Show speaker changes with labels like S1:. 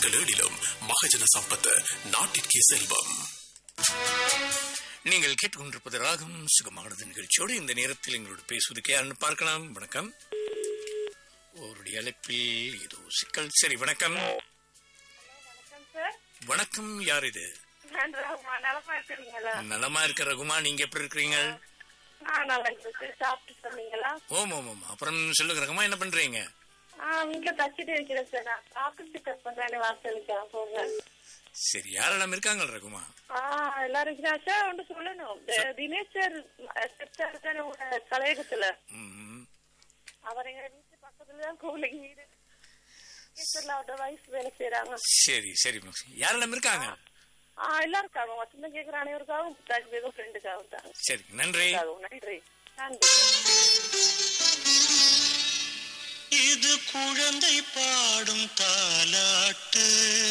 S1: நாட்கள் ஏழிலும் மகஜன சம்பத் நாட்டிற்கே செல்வம்
S2: நீங்கள் கேட்டுக்கொண்டிருப்பது ராகம் சுகமானது நிகழ்ச்சியோடு இந்த நேரத்தில் எங்களோடு பேசுவதற்கு யாருன்னு பார்க்கலாம் வணக்கம் அவருடைய அழைப்பில் ஏதோ சிக்கல் சரி வணக்கம்
S3: வணக்கம் சார்
S2: வணக்கம் யார் இது
S3: நான் ரகுமா நலமா இருக்கிறீங்களா
S2: நலமா இருக்க ரகுமா நீங்க எப்படி இருக்கிறீங்க
S3: நான் நல்லா இருக்கேன் சாப்பிட்டு சொன்னீங்களா
S2: ஓம் ஓம் ஓம் அப்புறம் சொல்லுங்க ரகுமா என்ன பண்றீங்க
S3: ஆ வீட்டுல தச்சிட்டு இருக்கிறேன் சார் நான் சாப்பிட்டு கட் பண்றேன் வாசலுக்கு போங்க
S2: சரி யாரெல்லாம் இருக்காங்க ரகுமா
S3: ஆ எல்லாரும் இருக்கிறா சார் ஒன்று சொல்லணும் தி- தினேஷ் சார் செப்டார் தானே உங்க கலையகத்துல
S2: ம்,
S3: அவர் எங்க வீட்டு பக்கத்துல தான் கோவிலுக்கு வீடு டீச்சர்ல அவரோட வயசு வேலை செய்யறாங்க
S2: சரி சரி யாரெல்லாம் இருக்காங்க
S3: ஆ எல்லாருக்காகவும் வசந்தம் கேட்கிற அனைவருக்காகவும் முத்தாஜ் பேகம் ஃப்ரெண்டுக்காகவும் தான்
S2: சரி நன்றி
S3: நன்றி நன்றி
S4: இது குழந்தை பாடும் தாலாட்டு